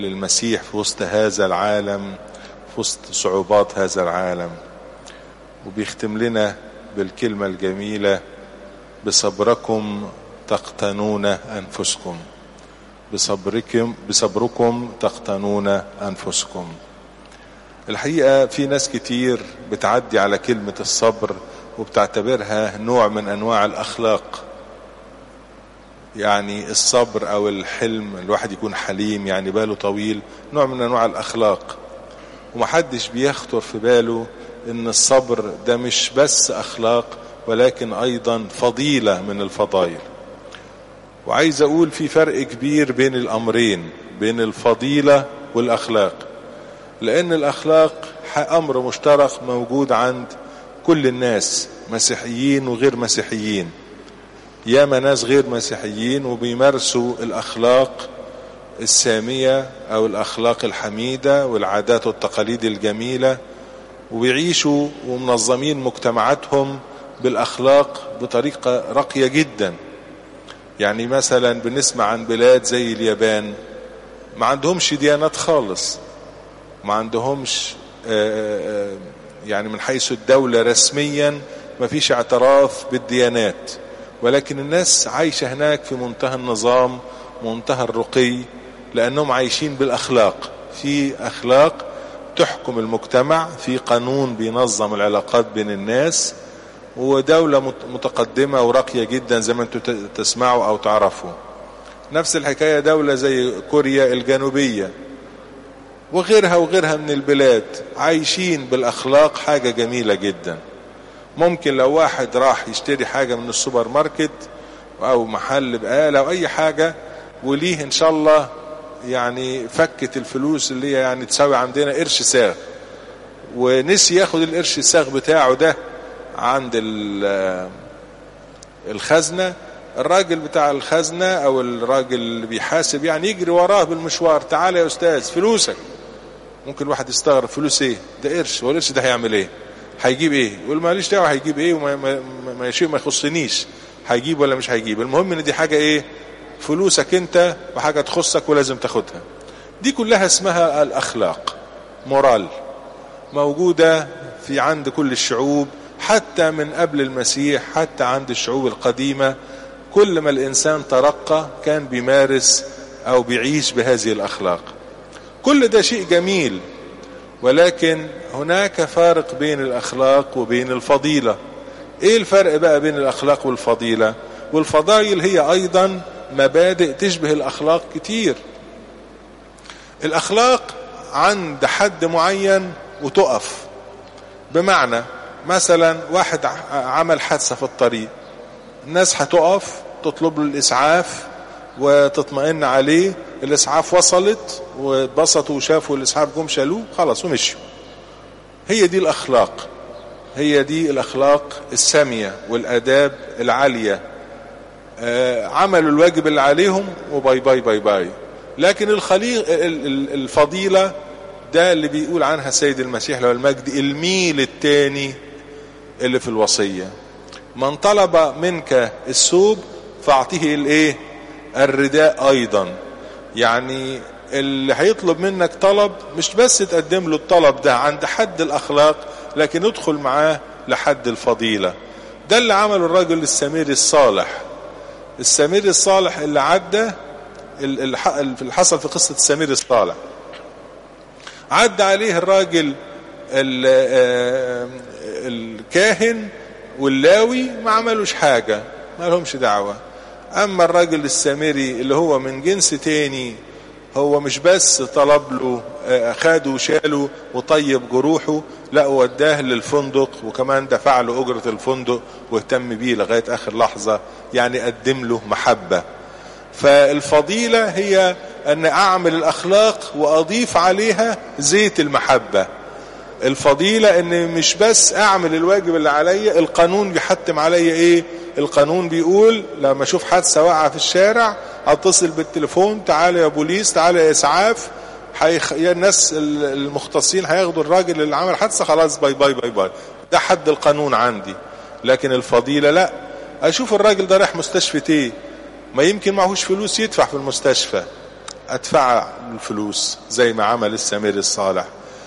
للمسيح في وسط هذا العالم في وسط صعوبات هذا العالم وبيختم لنا بالكلمة الجميلة بصبركم تقتنون أنفسكم بصبركم بصبركم تقتنون أنفسكم الحقيقة في ناس كتير بتعدي على كلمة الصبر وبتعتبرها نوع من أنواع الأخلاق يعني الصبر أو الحلم الواحد يكون حليم يعني باله طويل نوع من أنواع الأخلاق ومحدش بيخطر في باله ان الصبر ده مش بس اخلاق ولكن ايضا فضيلة من الفضائل وعايز اقول في فرق كبير بين الامرين بين الفضيلة والاخلاق لان الاخلاق امر مشترك موجود عند كل الناس مسيحيين وغير مسيحيين ياما ناس غير مسيحيين وبيمارسوا الاخلاق السامية او الاخلاق الحميدة والعادات والتقاليد الجميلة وبيعيشوا ومنظمين مجتمعاتهم بالاخلاق بطريقة راقية جدا يعني مثلا بنسمع عن بلاد زي اليابان ما عندهمش ديانات خالص ما عندهمش يعني من حيث الدولة رسميا ما فيش اعتراف بالديانات ولكن الناس عايشة هناك في منتهى النظام منتهى الرقي لأنهم عايشين بالأخلاق في أخلاق تحكم المجتمع في قانون بينظم العلاقات بين الناس ودولة متقدمة وراقية جدا زي ما انتم تسمعوا أو تعرفوا نفس الحكاية دولة زي كوريا الجنوبية وغيرها وغيرها من البلاد عايشين بالأخلاق حاجة جميلة جدا ممكن لو واحد راح يشتري حاجة من السوبر ماركت أو محل بقالة أو أي حاجة وليه إن شاء الله يعني فكت الفلوس اللي هي يعني تساوي عندنا قرش ساغ ونسي ياخد القرش الساغ بتاعه ده عند الخزنة الراجل بتاع الخزنة او الراجل اللي بيحاسب يعني يجري وراه بالمشوار تعالى يا استاذ فلوسك ممكن واحد يستغرب فلوس ايه ده قرش هو القرش ده هيعمل ايه هيجيب ايه يقول ماليش دعوه هيجيب ايه وما ما ما شيء ما يخصنيش هيجيب ولا مش هيجيب المهم ان دي حاجه ايه فلوسك انت وحاجه تخصك ولازم تاخدها دي كلها اسمها الاخلاق مورال موجوده في عند كل الشعوب حتى من قبل المسيح حتى عند الشعوب القديمه كل ما الانسان ترقى كان بيمارس او بيعيش بهذه الاخلاق كل ده شيء جميل ولكن هناك فارق بين الاخلاق وبين الفضيله ايه الفرق بقى بين الاخلاق والفضيله والفضائل هي ايضا مبادئ تشبه الاخلاق كتير الاخلاق عند حد معين وتقف بمعنى مثلا واحد عمل حادثه في الطريق الناس هتقف تطلب له الاسعاف وتطمئن عليه الاسعاف وصلت واتبسطوا وشافوا الاسعاف جم شالوه خلاص ومشوا هي دي الاخلاق هي دي الاخلاق الساميه والاداب العاليه آه عملوا الواجب اللي عليهم وباي باي باي باي لكن الخليق الفضيله ده اللي بيقول عنها سيد المسيح له المجد الميل الثاني اللي في الوصيه من طلب منك الثوب فاعطيه الايه الرداء ايضا يعني اللي هيطلب منك طلب مش بس تقدم له الطلب ده عند حد الاخلاق لكن ادخل معاه لحد الفضيله ده اللي عمله الرجل السميري الصالح السميري الصالح اللي عدى اللي حصل في قصه السميري الصالح عدى عليه الراجل الكاهن واللاوي ما عملوش حاجه ما لهمش دعوه اما الراجل السامري اللي هو من جنس تاني هو مش بس طلب له خده وشاله وطيب جروحه لا وداه للفندق وكمان دفع له اجرة الفندق واهتم بيه لغاية اخر لحظة يعني قدم له محبة فالفضيلة هي ان اعمل الاخلاق واضيف عليها زيت المحبة الفضيلة ان مش بس اعمل الواجب اللي عليا القانون بيحتم عليا ايه القانون بيقول لما اشوف حادثه واقعه في الشارع اتصل بالتليفون تعالى يا بوليس تعالى يا اسعاف حيخ... يا الناس المختصين هياخدوا الراجل اللي عمل حادثه خلاص باي باي باي باي ده حد القانون عندي لكن الفضيله لا اشوف الراجل ده رايح مستشفى ايه ما يمكن معهوش فلوس يدفع في المستشفى ادفع الفلوس زي ما عمل السمير الصالح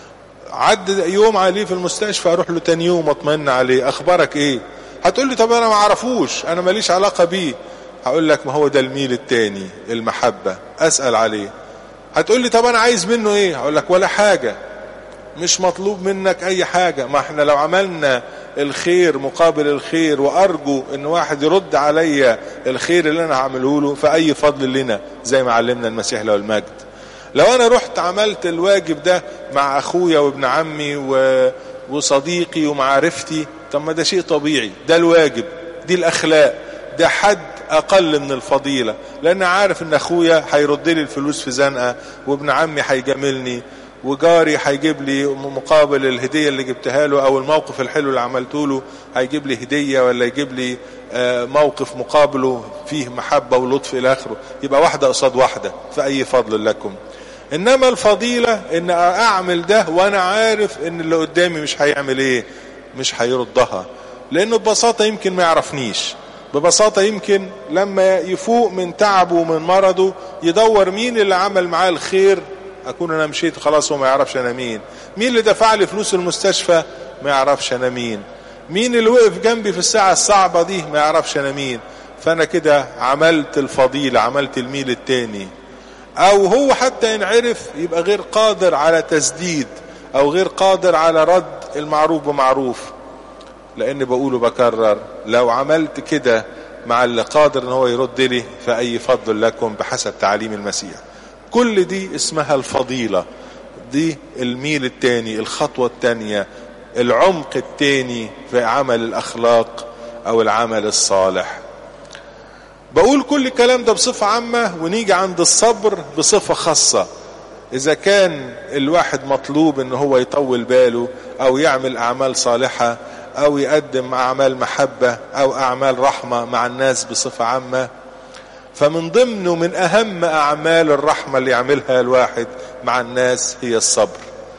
عد يوم عليه في المستشفى اروح له تاني يوم اطمن عليه اخبارك ايه هتقول لي طب انا ما اعرفوش انا ماليش علاقة بيه هقول لك ما هو ده الميل التاني المحبة اسأل عليه هتقول لي طب انا عايز منه ايه هقول لك ولا حاجة مش مطلوب منك اي حاجة ما احنا لو عملنا الخير مقابل الخير وارجو ان واحد يرد عليا الخير اللي انا هعمله له فاي فضل لنا زي ما علمنا المسيح له المجد لو انا رحت عملت الواجب ده مع اخويا وابن عمي و... وصديقي ومعرفتي طب ما ده شيء طبيعي ده الواجب دي الاخلاق ده حد اقل من الفضيلة لان عارف ان اخويا هيرد لي الفلوس في زنقة وابن عمي هيجاملني وجاري هيجيب لي مقابل الهدية اللي جبتها له او الموقف الحلو اللي عملته له هيجيب لي هدية ولا يجيب لي موقف مقابله فيه محبة ولطف الى اخره يبقى واحدة قصاد واحدة فاي فضل لكم انما الفضيلة ان اعمل ده وانا عارف ان اللي قدامي مش هيعمل ايه مش هيردها لانه ببساطة يمكن ما يعرفنيش ببساطة يمكن لما يفوق من تعبه ومن مرضه يدور مين اللي عمل معاه الخير اكون انا مشيت خلاص هو ما يعرفش انا مين مين اللي دفع لي فلوس المستشفى ما يعرفش انا مين مين اللي وقف جنبي في الساعة الصعبة دي ما يعرفش انا مين فانا كده عملت الفضيلة عملت الميل التاني او هو حتى ان عرف يبقى غير قادر على تسديد او غير قادر على رد المعروف بمعروف لان بقوله بكرر لو عملت كده مع اللي قادر ان هو يرد لي فاي فضل لكم بحسب تعليم المسيح كل دي اسمها الفضيلة دي الميل التاني الخطوة التانية العمق التاني في عمل الاخلاق او العمل الصالح بقول كل الكلام ده بصفة عامة ونيجي عند الصبر بصفة خاصة اذا كان الواحد مطلوب ان هو يطول باله او يعمل اعمال صالحة او يقدم اعمال محبة او اعمال رحمة مع الناس بصفة عامة فمن ضمنه من اهم اعمال الرحمة اللي يعملها الواحد مع الناس هي الصبر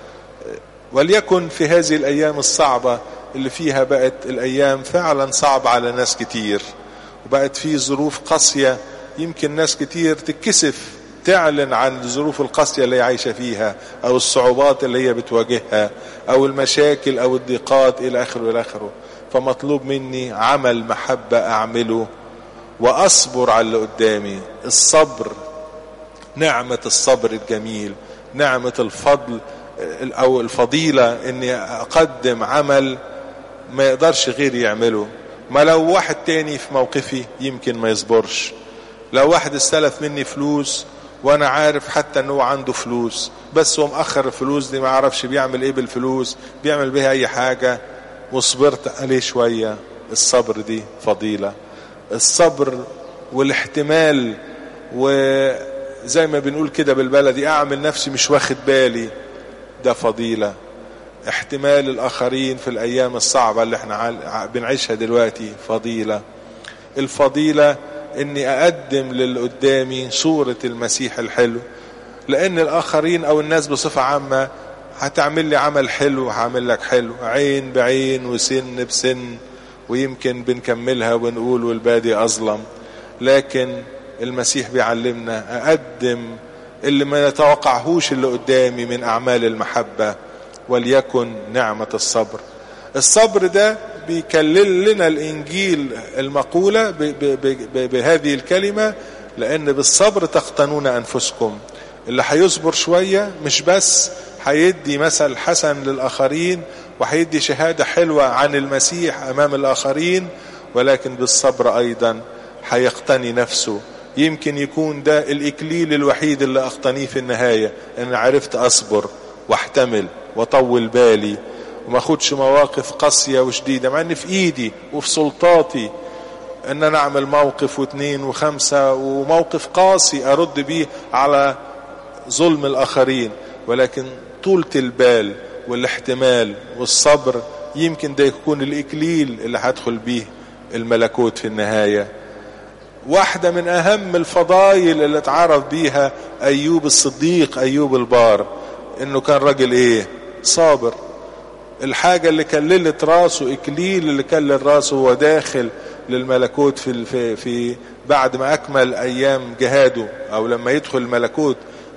وليكن في هذه الايام الصعبة اللي فيها بقت الايام فعلا صعبة على ناس كتير وبقت في ظروف قاسية يمكن ناس كتير تتكسف تعلن عن الظروف القاسية اللي هي عايشة فيها او الصعوبات اللي هي بتواجهها او المشاكل او الضيقات الى اخره الى اخره فمطلوب مني عمل محبة اعمله واصبر على اللي قدامي الصبر نعمة الصبر الجميل نعمة الفضل او الفضيلة اني اقدم عمل ما يقدرش غيري يعمله ما لو واحد تاني في موقفي يمكن ما يصبرش لو واحد استلف مني فلوس وانا عارف حتى ان هو عنده فلوس بس هو مأخر الفلوس دي ما عرفش بيعمل ايه بالفلوس بيعمل بيها اي حاجة وصبرت عليه شوية الصبر دي فضيلة الصبر والاحتمال وزي ما بنقول كده بالبلدي اعمل نفسي مش واخد بالي ده فضيلة احتمال الاخرين في الايام الصعبة اللي احنا بنعيشها دلوقتي فضيلة الفضيلة اني اقدم للي قدامي صورة المسيح الحلو لان الاخرين او الناس بصفة عامة هتعمل لي عمل حلو هعمل لك حلو عين بعين وسن بسن ويمكن بنكملها ونقول والبادي اظلم لكن المسيح بيعلمنا اقدم اللي ما يتوقعهوش اللي قدامي من اعمال المحبة وليكن نعمة الصبر الصبر ده بيكلل لنا الانجيل المقولة ب ب ب بهذه الكلمة لان بالصبر تقتنون انفسكم اللي هيصبر شوية مش بس هيدي مثل حسن للاخرين وهيدي شهادة حلوة عن المسيح امام الاخرين ولكن بالصبر ايضا هيقتني نفسه يمكن يكون ده الاكليل الوحيد اللي اقتنيه في النهاية ان عرفت اصبر واحتمل واطول بالي وما اخدش مواقف قاسية وشديدة مع ان في ايدي وفي سلطاتي ان انا اعمل موقف واثنين وخمسة وموقف قاسي ارد بيه على ظلم الاخرين ولكن طولة البال والاحتمال والصبر يمكن ده يكون الاكليل اللي هدخل بيه الملكوت في النهاية واحدة من اهم الفضائل اللي اتعرف بيها ايوب الصديق ايوب البار انه كان راجل ايه صابر الحاجة اللي كللت راسه اكليل اللي كلل راسه هو داخل للملكوت في, في, في بعد ما اكمل ايام جهاده او لما يدخل الملكوت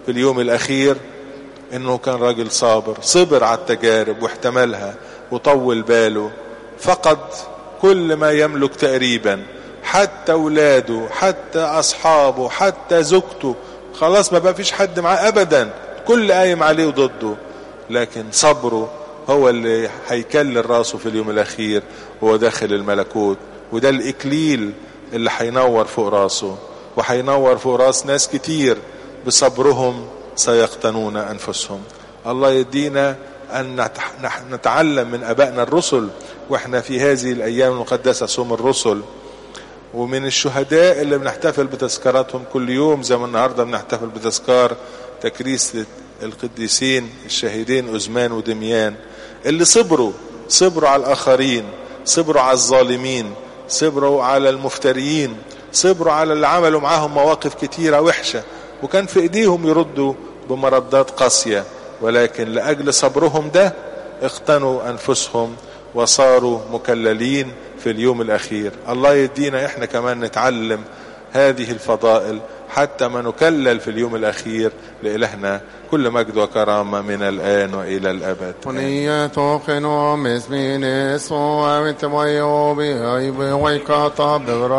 في اليوم الأخير إنه كان راجل صابر صبر على التجارب واحتملها وطول باله فقد كل ما يملك تقريبا حتى أولاده حتى أصحابه حتى زوجته خلاص ما بقى فيش حد معاه أبدا كل قايم عليه وضده لكن صبره هو اللي هيكلل راسه في اليوم الأخير وهو داخل الملكوت وده الإكليل اللي هينور فوق راسه وهينور فوق راس ناس كتير بصبرهم سيقتنون أنفسهم الله يدينا أن نتعلم من أبائنا الرسل وإحنا في هذه الأيام المقدسة صوم الرسل ومن الشهداء اللي بنحتفل بتذكاراتهم كل يوم زي ما النهارده بنحتفل بتذكار تكريس القديسين الشهيدين أزمان ودميان اللي صبروا صبروا على الآخرين صبروا على الظالمين صبروا على المفتريين صبروا على اللي عملوا معاهم مواقف كتيرة وحشة وكان في ايديهم يردوا بمردات قاسية ولكن لأجل صبرهم ده اقتنوا أنفسهم وصاروا مكللين في اليوم الأخير الله يدينا إحنا كمان نتعلم هذه الفضائل حتى ما نكلل في اليوم الأخير لإلهنا كل مجد وكرامة من الآن وإلى الأبد ونية قنوم اسمين اسمه ومتميو بهيب ويكاتا